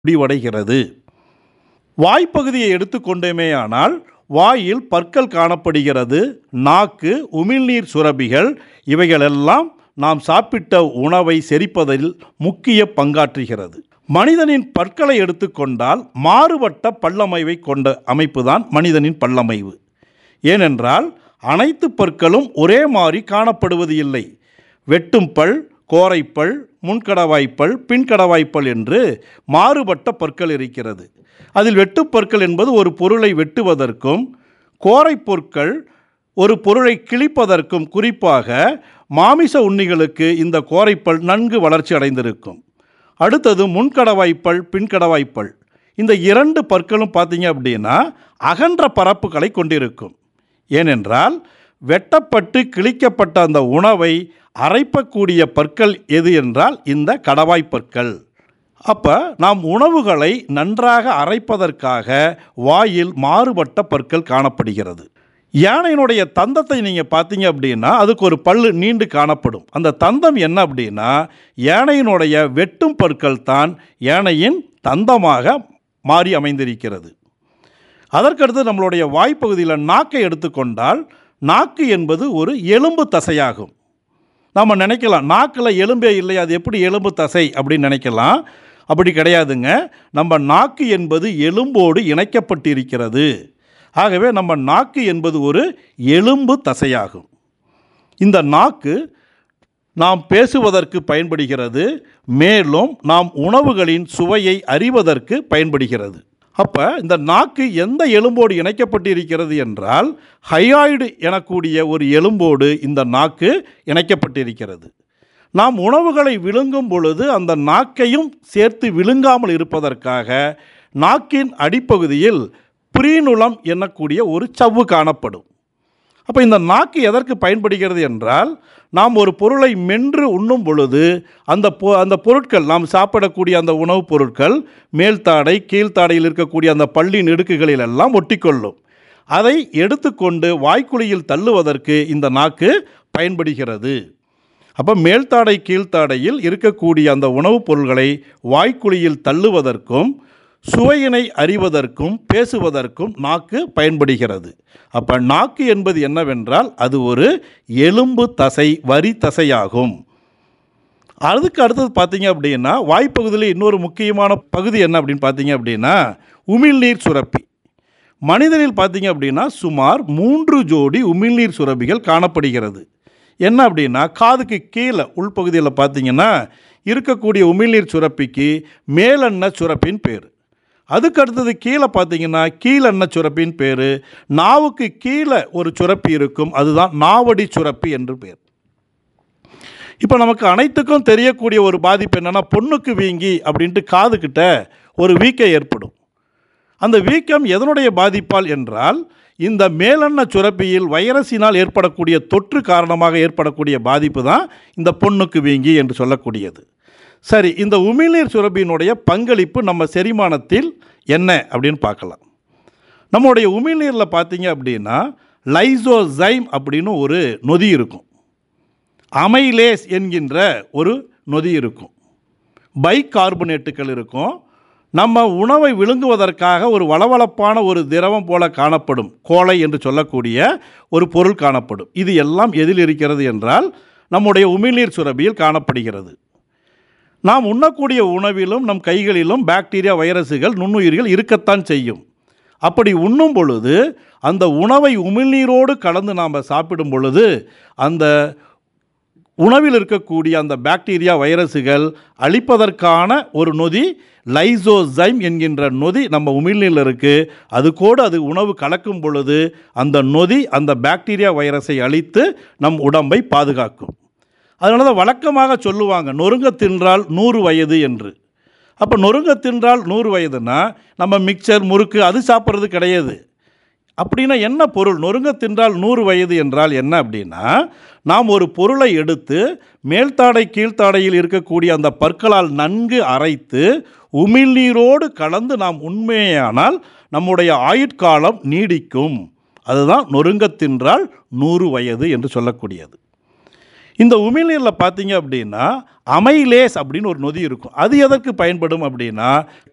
முடிவடைகிறது வாய்ப்பகுதியை எடுத்துக்கொண்டோமேயானால் வாயில் பற்கள் காணப்படுகிறது நாக்கு உமிழ்நீர் சுரபிகள் இவைகளெல்லாம் நாம் சாப்பிட்ட உணவை செரிப்பதில் முக்கிய பங்காற்றுகிறது மனிதனின் பற்களை எடுத்துக்கொண்டால் மாறுபட்ட பல்லமைவை கொண்ட அமைப்புதான் மனிதனின் பல்லமைவு ஏனென்றால் அனைத்து பற்களும் ஒரே மாதிரி காணப்படுவது இல்லை வெட்டும் பல் கோரைப்பல் முன்கடவாய்ப்பல் பின்கடவாய்ப்பல் என்று மாறுபட்ட பற்கள் இருக்கிறது அதில் வெட்டுப்பற்கள் என்பது ஒரு பொருளை வெட்டுவதற்கும் கோரைப் பொருட்கள் ஒரு பொருளை கிழிப்பதற்கும் குறிப்பாக மாமிச உண்ணிகளுக்கு இந்த கோரைப்பல் நன்கு வளர்ச்சி அடைந்திருக்கும் அடுத்தது முன்கடவாய்ப்பல் பின்கடவாய்ப்பல் இந்த இரண்டு பற்களும் பார்த்தீங்க அப்படின்னா அகன்ற பரப்புகளை கொண்டிருக்கும் ஏனென்றால் வெட்டப்பட்டு கிழிக்கப்பட்ட அந்த உணவை அரைப்பக்கூடிய பற்கள் எது என்றால் இந்த கடவாய் பற்கள் அப்போ நாம் உணவுகளை நன்றாக அரைப்பதற்காக வாயில் மாறுபட்ட பற்கள் காணப்படுகிறது யானையினுடைய தந்தத்தை நீங்கள் பார்த்தீங்க அப்படின்னா அதுக்கு ஒரு பல்லு நீண்டு காணப்படும் அந்த தந்தம் என்ன அப்படின்னா யானையினுடைய வெட்டும் பற்கள் தான் யானையின் தந்தமாக மாறி அமைந்திருக்கிறது அதற்கடுத்து நம்மளுடைய வாய்ப்பகுதியில் நாக்கை எடுத்துக்கொண்டால் நாக்கு என்பது ஒரு எலும்பு தசையாகும் நம்ம நினைக்கலாம் நாக்கில் எலும்பே இல்லை அது எப்படி எலும்பு தசை அப்படின்னு நினைக்கலாம் அப்படி கிடையாதுங்க நம்ம நாக்கு என்பது எலும்போடு இணைக்கப்பட்டிருக்கிறது ஆகவே நம்ம நாக்கு என்பது ஒரு எலும்பு தசையாகும் இந்த நாக்கு நாம் பேசுவதற்கு பயன்படுகிறது மேலும் நாம் உணவுகளின் சுவையை அறிவதற்கு பயன்படுகிறது அப்போ இந்த நாக்கு எந்த எலும்போடு இணைக்கப்பட்டிருக்கிறது என்றால் ஹையாய்டு எனக்கூடிய ஒரு எலும்போடு இந்த நாக்கு இணைக்கப்பட்டிருக்கிறது நாம் உணவுகளை விழுங்கும் பொழுது அந்த நாக்கையும் சேர்த்து விழுங்காமல் இருப்பதற்காக நாக்கின் அடிப்பகுதியில் பிரீனுளம் எனக்கூடிய ஒரு சவ்வு காணப்படும் அப்போ இந்த நாக்கு எதற்கு பயன்படுகிறது என்றால் நாம் ஒரு பொருளை மென்று உண்ணும் பொழுது அந்த பொ அந்த பொருட்கள் நாம் சாப்பிடக்கூடிய அந்த உணவுப் பொருட்கள் மேல்தாடை கீழ்த்தாடையில் இருக்கக்கூடிய அந்த பல்லின் இடுக்குகளில் எல்லாம் ஒட்டிக்கொள்ளும் அதை எடுத்துக்கொண்டு வாய்க்குழியில் தள்ளுவதற்கு இந்த நாக்கு பயன்படுகிறது அப்போ மேல்தாடை கீழ்த்தாடையில் இருக்கக்கூடிய அந்த உணவுப் பொருள்களை வாய்க்குழியில் தள்ளுவதற்கும் சுவையினை அறிவதற்கும் பேசுவதற்கும் நாக்கு பயன்படுகிறது அப்போ நாக்கு என்பது என்னவென்றால் அது ஒரு எலும்பு தசை வரி தசையாகும் அதுக்கு அடுத்தது பார்த்தீங்க அப்படின்னா வாய்ப்பகுதியில் இன்னொரு முக்கியமான பகுதி என்ன அப்படின்னு பார்த்தீங்க அப்படின்னா உமிழ்நீர் சுரப்பி மனிதனில் பார்த்தீங்க அப்படின்னா சுமார் மூன்று ஜோடி உமிழ்நீர் சுரப்பிகள் காணப்படுகிறது என்ன அப்படின்னா காதுக்கு கீழே உள்பகுதியில் பார்த்தீங்கன்னா இருக்கக்கூடிய உமிழ்நீர் சுரப்பிக்கு மேலெண்ண சுரப்பின் பேர் அதுக்கு அடுத்தது கீழே பார்த்தீங்கன்னா கீழெண்ண சுரப்பின் பேர் நாவுக்கு கீழே ஒரு சுரப்பி இருக்கும் அதுதான் நாவடி சுரப்பி என்று பேர் இப்போ நமக்கு அனைத்துக்கும் தெரியக்கூடிய ஒரு பாதிப்பு என்னென்னா பொண்ணுக்கு வீங்கி அப்படின்ட்டு காதுகிட்ட ஒரு வீக்கம் ஏற்படும் அந்த வீக்கம் எதனுடைய பாதிப்பால் என்றால் இந்த மேலெண்ண சுரப்பியில் வைரஸினால் ஏற்படக்கூடிய தொற்று காரணமாக ஏற்படக்கூடிய பாதிப்பு தான் இந்த பொண்ணுக்கு வீங்கி என்று சொல்லக்கூடியது சரி இந்த உமிழ்நீர் சுரப்பியினுடைய பங்களிப்பு நம்ம செரிமானத்தில் என்ன அப்படின்னு பார்க்கலாம் நம்முடைய உமிழ்நீரில் பார்த்தீங்க அப்படின்னா லைசோசைம் அப்படின்னு ஒரு நொதி இருக்கும் அமைலேஸ் என்கின்ற ஒரு நொதி இருக்கும் பைகார்பனேட்டுகள் இருக்கும் நம்ம உணவை விழுங்குவதற்காக ஒரு வளவளப்பான ஒரு திரவம் போல காணப்படும் கோலை என்று சொல்லக்கூடிய ஒரு பொருள் காணப்படும் இது எல்லாம் எதில் இருக்கிறது என்றால் நம்முடைய உமிழ்நீர் சுரபியில் காணப்படுகிறது நாம் உண்ணக்கூடிய உணவிலும் நம் கைகளிலும் பாக்டீரியா வைரஸுகள் நுண்ணுயிர்கள் இருக்கத்தான் செய்யும் அப்படி உண்ணும் பொழுது அந்த உணவை உமிழ்நீரோடு கலந்து நாம் சாப்பிடும் பொழுது அந்த உணவில் இருக்கக்கூடிய அந்த பாக்டீரியா வைரஸுகள் அழிப்பதற்கான ஒரு நொதி லைசோசைம் என்கின்ற நொதி நம்ம உமிழ்நீரில் இருக்குது அது கூட அது உணவு கலக்கும் பொழுது அந்த நொதி அந்த பாக்டீரியா வைரஸை அழித்து நம் உடம்பை பாதுகாக்கும் அதனால தான் வழக்கமாக சொல்லுவாங்க நொறுங்க தின்றால் நூறு வயது என்று அப்போ நொறுங்க தின்றால் நூறு வயதுனா நம்ம மிக்சர் முறுக்கு அது சாப்பிட்றது கிடையாது அப்படின்னா என்ன பொருள் நொறுங்க தின்றால் நூறு வயது என்றால் என்ன அப்படின்னா நாம் ஒரு பொருளை எடுத்து மேல்தாடை கீழ்த்தாடையில் இருக்கக்கூடிய அந்த பற்களால் நன்கு அரைத்து உமிழ்நீரோடு கலந்து நாம் உண்மையானால் நம்முடைய ஆயுட்காலம் நீடிக்கும் அதுதான் நொறுங்க தின்றால் நூறு வயது என்று சொல்லக்கூடியது இந்த உமிழ்நீரில் பார்த்தீங்க அப்படின்னா அமைலேஸ் அப்படின்னு ஒரு நொதி இருக்கும் அது எதற்கு பயன்படும் அப்படின்னா